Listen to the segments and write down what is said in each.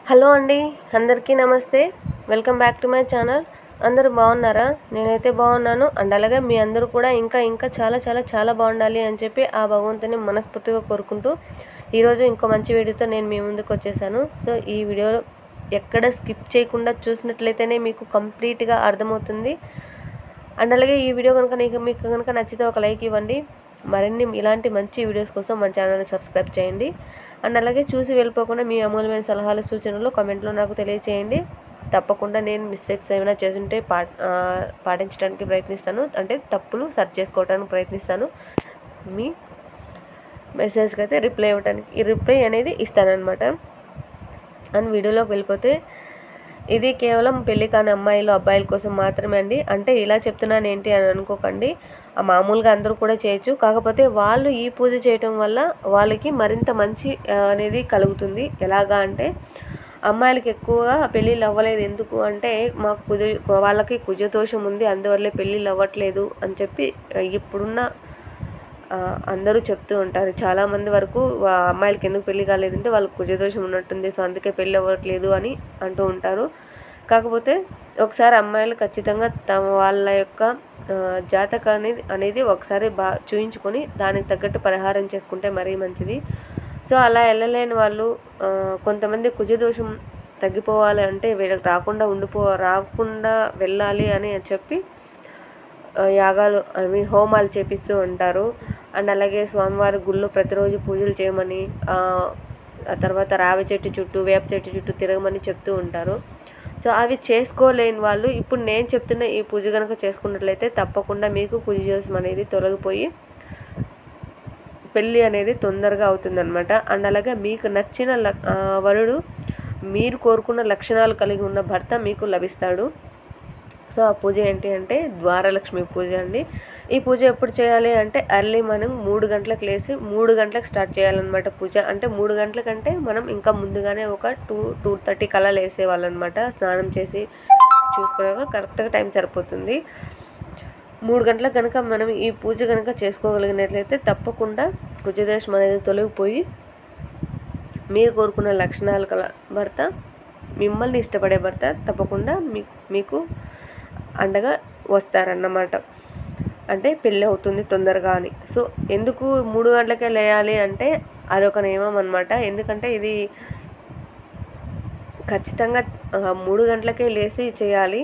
hello అండి అందరికీ నమస్తే welcome back to my channel అందరూ బాగున్నారా నేనైతే బాగున్నాను అండ్ అలాగే మీ అందరూ కూడా ఇంకా ఇంకా చాలా చాలా చాలా బాగుండాలి అని చెప్పి ఆ భగవంతుని మనస్ఫూర్తిగా కోరుకుంటూ ఈరోజు ఇంకో మంచి వీడియోతో నేను మీ ముందుకు వచ్చేసాను సో ఈ వీడియోలో ఎక్కడ స్కిప్ చేయకుండా చూసినట్లయితేనే మీకు కంప్లీట్గా అర్థమవుతుంది అండ్ అలాగే ఈ వీడియో కనుక నీకు మీకు కనుక నచ్చితే ఒక లైక్ ఇవ్వండి మరిన్ని ఇలాంటి మంచి వీడియోస్ కోసం మన ఛానల్ని సబ్స్క్రైబ్ చేయండి అండ్ అలాగే చూసి వెళ్ళిపోకుండా మీ అమూల్యమైన సలహాలు సూచనలు కామెంట్లో నాకు తెలియచేయండి తప్పకుండా నేను మిస్టేక్స్ ఏమైనా చేస్తుంటే పా ఆ, పాటించడానికి ప్రయత్నిస్తాను అంటే తప్పులు సర్చ్ చేసుకోవడానికి ప్రయత్నిస్తాను మీ మెసేజ్కి అయితే రిప్లై ఇవ్వడానికి ఈ రిప్లై అనేది ఇస్తానన్నమాట అండ్ వీడియోలోకి వెళ్ళిపోతే ఇది కేవలం పెళ్లి కాని అమ్మాయిలు అబ్బాయిల కోసం మాత్రమే అండి అంటే ఇలా చెప్తున్నాను ఏంటి అని అనుకోకండి ఆ మామూలుగా అందరూ కూడా చేయొచ్చు కాకపోతే వాళ్ళు ఈ పూజ చేయటం వల్ల వాళ్ళకి మరింత మంచి ఆ, అనేది కలుగుతుంది ఎలాగా అంటే అమ్మాయిలకి ఎక్కువగా పెళ్ళిళ్ళు అవ్వలేదు ఎందుకు అంటే మాకు కుజ వాళ్ళకి కుజదోషం ఉంది అందువల్లే పెళ్ళిళ్ళు అవ్వట్లేదు అని చెప్పి ఆ, ఇప్పుడున్న ఆ, అందరూ చెప్తూ ఉంటారు చాలామంది వరకు వా- అమ్మాయిలకి ఎందుకు పెళ్లి కాలేదంటే వాళ్ళకి కుజదోషం ఉన్నట్టుంది సో అందుకే పెళ్ళి అవ్వట్లేదు అని అంటూ ఉంటారు కాకపోతే ఒకసారి అమ్మాయిలు ఖచ్చితంగా తమ వాళ్ళ యొక్క ఆ, జాతకాన్ని అనేది ఒకసారి బా చూయించుకొని దానికి తగ్గట్టు పరిహారం చేసుకుంటే మరీ మంచిది సో అలా వెళ్ళలేని వాళ్ళు ఆ, కొంతమంది కుజదోషం తగ్గిపోవాలి అంటే వీళ్ళకి రాకుండా ఉండిపో రాకుండా వెళ్ళాలి అని చెప్పి ఆ, యాగాలు ఐ మీన్ హోమాలు చేపిస్తూ ఉంటారు అండ్ అలాగే స్వామివారి గుళ్ళో ప్రతిరోజు పూజలు చేయమని ఆ, ఆ తర్వాత రావి చెట్టు చుట్టూ వేప చెట్టు చుట్టూ తిరగమని చెప్తూ ఉంటారు సో అవి చేసుకోలేని వాళ్ళు ఇప్పుడు నేను చెప్తున్న ఈ పూజ కనుక చేసుకున్నట్లయితే తప్పకుండా మీకు పూజ చేసం అనేది తొలగిపోయి పెళ్ళి అనేది తొందరగా అవుతుందన్నమాట అండ్ అలాగే మీకు నచ్చిన ల- ఆ, వరుడు మీరు కోరుకున్న లక్షణాలు కలిగి ఉన్న భర్త మీకు లభిస్తాడు సో ఆ పూజ ఏంటి అంటే ద్వారలక్ష్మి పూజ అండి ఈ పూజ ఎప్పుడు చేయాలి అంటే ఎర్లీ మనం మూడు గంటలకు లేసి మూడు గంటలకు స్టార్ట్ చేయాలన్నమాట పూజ అంటే మూడు గంటలకంటే మనం ఇంకా ముందుగానే ఒక టూ టూ థర్టీ కల్లా లేసేవాళ్ళనమాట స్నానం చేసి చూసుకునే కరెక్ట్గా టైం సరిపోతుంది మూడు గంటలకు కనుక మనం ఈ పూజ కనుక చేసుకోగలిగినట్లయితే తప్పకుండా కుజదేశం అనేది తొలగిపోయి మీరు కోరుకున్న లక్షణాలు కల భర్త మిమ్మల్ని ఇష్టపడే భర్త తప్పకుండా మీ మీకు అండగా వస్తారన్నమాట అంటే పెళ్ళి అవుతుంది తొందరగా అని సో ఎందుకు మూడు గంటలకే లేయాలి అంటే అదొక నియమం అనమాట ఎందుకంటే ఇది ఖచ్చితంగా ఆ, మూడు గంటలకే లేచి చేయాలి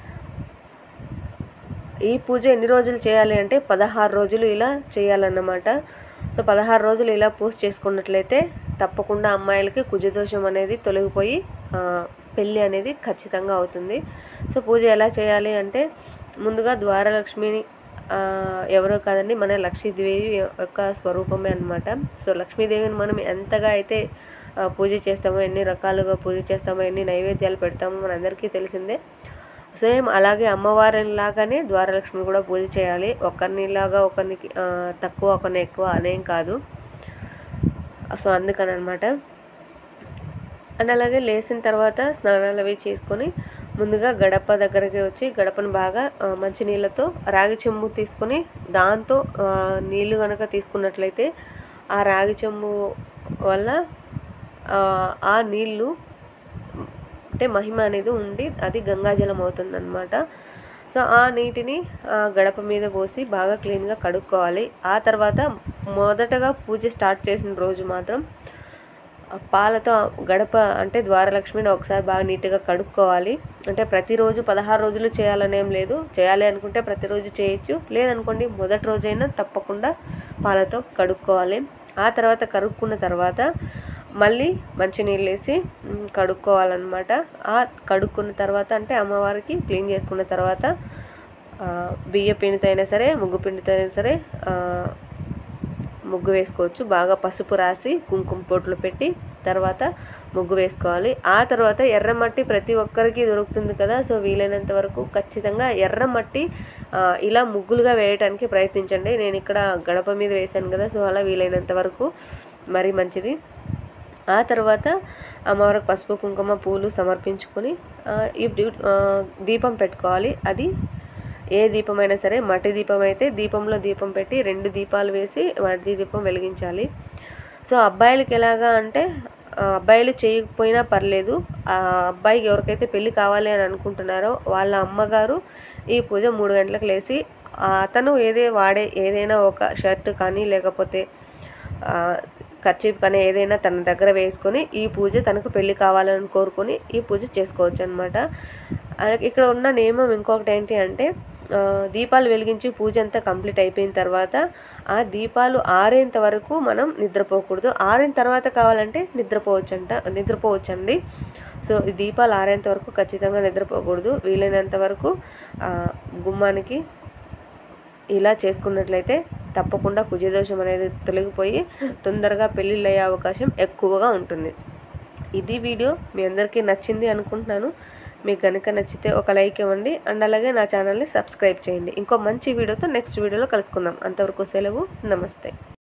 ఈ పూజ ఎన్ని రోజులు చేయాలి అంటే పదహారు రోజులు ఇలా చేయాలన్నమాట సో పదహారు రోజులు ఇలా పూజ చేసుకున్నట్లయితే తప్పకుండా అమ్మాయిలకి కుజదోషం అనేది తొలగిపోయి ఆ, పెళ్ళి అనేది ఖచ్చితంగా అవుతుంది సో పూజ ఎలా చేయాలి అంటే ముందుగా ద్వారలక్ష్మిని ఆ, ఎవరో కాదండి మన లక్ష్మీదేవి యొక్క స్వరూపమే అన్నమాట సో లక్ష్మీదేవిని మనం ఎంతగా అయితే ఆ, పూజ చేస్తామో ఎన్ని రకాలుగా పూజ చేస్తామో ఎన్ని నైవేద్యాలు పెడతామో మనందరికీ తెలిసిందే సేమ్ అలాగే అమ్మవారిలాగానే ద్వారలక్ష్మిని కూడా పూజ చేయాలి ఒకరినిలాగా ఒకరికి ఆ, తక్కువ ఒకరిని ఎక్కువ అనేం కాదు సో అందుకని అనమాట అండ్ అలాగే లేచిన తర్వాత స్నానాలు అవి చేసుకొని ముందుగా గడప దగ్గరికి వచ్చి గడపను బాగా ఆ, మంచినీళ్ళతో రాగి చెంబు తీసుకొని దాంతో ఆ, నీళ్లు కనుక తీసుకున్నట్లయితే ఆ రాగి చెంబు వల్ల ఆ, ఆ నీళ్ళు అంటే మహిమ అనేది ఉండి అది గంగాజలం అవుతుందన్నమాట సో ఆ నీటిని ఆ గడప మీద పోసి బాగా క్లీన్గా కడుక్కోవాలి ఆ తర్వాత మొదటగా పూజ స్టార్ట్ చేసిన రోజు మాత్రం ఆ పాలతో గడప అంటే ద్వారలక్ష్మిని ఒకసారి బాగా నీట్గా కడుక్కోవాలి అంటే ప్రతిరోజు పదహారు రోజులు చేయాలనేం లేదు చేయాలి అనుకుంటే ప్రతిరోజు చేయొచ్చు లేదనుకోండి మొదటి రోజైనా తప్పకుండా పాలతో కడుక్కోవాలి ఆ తర్వాత కడుక్కున్న తర్వాత మళ్ళీ మంచినీళ్ళు వేసి మ్, కడుక్కోవాలన్నమాట ఆ కడుక్కున్న తర్వాత అంటే అమ్మవారికి క్లీన్ చేసుకున్న తర్వాత ఆ, బియ్య పిండితో అయినా సరే ముగ్గు పిండితో అయినా సరే ఆ, ముగ్గు వేసుకోవచ్చు బాగా పసుపు రాసి కుంకుమ పొట్లు పెట్టి తర్వాత ముగ్గు వేసుకోవాలి ఆ తర్వాత ఎర్రమట్టి ప్రతి ఒక్కరికి దొరుకుతుంది కదా సో వీలైనంత వరకు ఖచ్చితంగా ఎర్రమట్టి ఆ, ఇలా ముగ్గులుగా వేయడానికి ప్రయత్నించండి నేను ఇక్కడ గడప మీద వేశాను కదా సో అలా వీలైనంత వరకు మరీ మంచిది ఆ తర్వాత అమ్మవారికి పసుపు కుంకుమ పూలు సమర్పించుకొని ఆ, ఈ దీ- ఆ, దీపం పెట్టుకోవాలి అది ఏ దీపమైనా సరే మట్టి దీపం అయితే దీపంలో దీపం పెట్టి రెండు దీపాలు వేసి మట్టి దీపం వెలిగించాలి సో అబ్బాయిలకి ఎలాగా అంటే ఆ, అబ్బాయిలు చేయకపోయినా పర్లేదు ఆ అబ్బాయికి ఎవరికైతే పెళ్లి కావాలి అని అనుకుంటున్నారో వాళ్ళ అమ్మగారు ఈ పూజ మూడు గంటలకు లేచి ఆ, అతను ఏదే వాడే ఏదైనా ఒక షర్ట్ కానీ లేకపోతే ఖర్చీప్ కానీ ఏదైనా తన దగ్గర వేసుకొని ఈ పూజ తనకు పెళ్లి కావాలని కోరుకొని ఈ పూజ చేసుకోవచ్చు అనమాట ఇక్కడ ఉన్న నియమం ఇంకొకటి ఏంటి అంటే ఆ, దీపాలు వెలిగించి పూజ అంతా కంప్లీట్ అయిపోయిన తర్వాత ఆ దీపాలు ఆరేంత వరకు మనం నిద్రపోకూడదు ఆరిన తర్వాత కావాలంటే నిద్రపోవచ్చంట నిద్రపోవచ్చండి సో ఈ దీపాలు ఆరేంత వరకు ఖచ్చితంగా నిద్రపోకూడదు వీలైనంత వరకు ఆ, గుమ్మానికి ఇలా చేసుకున్నట్లయితే తప్పకుండా కుజదోషం అనేది తొలగిపోయి తొందరగా పెళ్ళిళ్ళు అయ్యే అవకాశం ఎక్కువగా ఉంటుంది ఇది వీడియో మీ అందరికీ నచ్చింది అనుకుంటున్నాను మీకు కనుక నచ్చితే ఒక లైక్ ఇవ్వండి అండ్ అలాగే నా ఛానల్ని సబ్స్క్రైబ్ చేయండి ఇంకో మంచి వీడియోతో నెక్స్ట్ వీడియోలో కలుసుకుందాం అంతవరకు సెలవు నమస్తే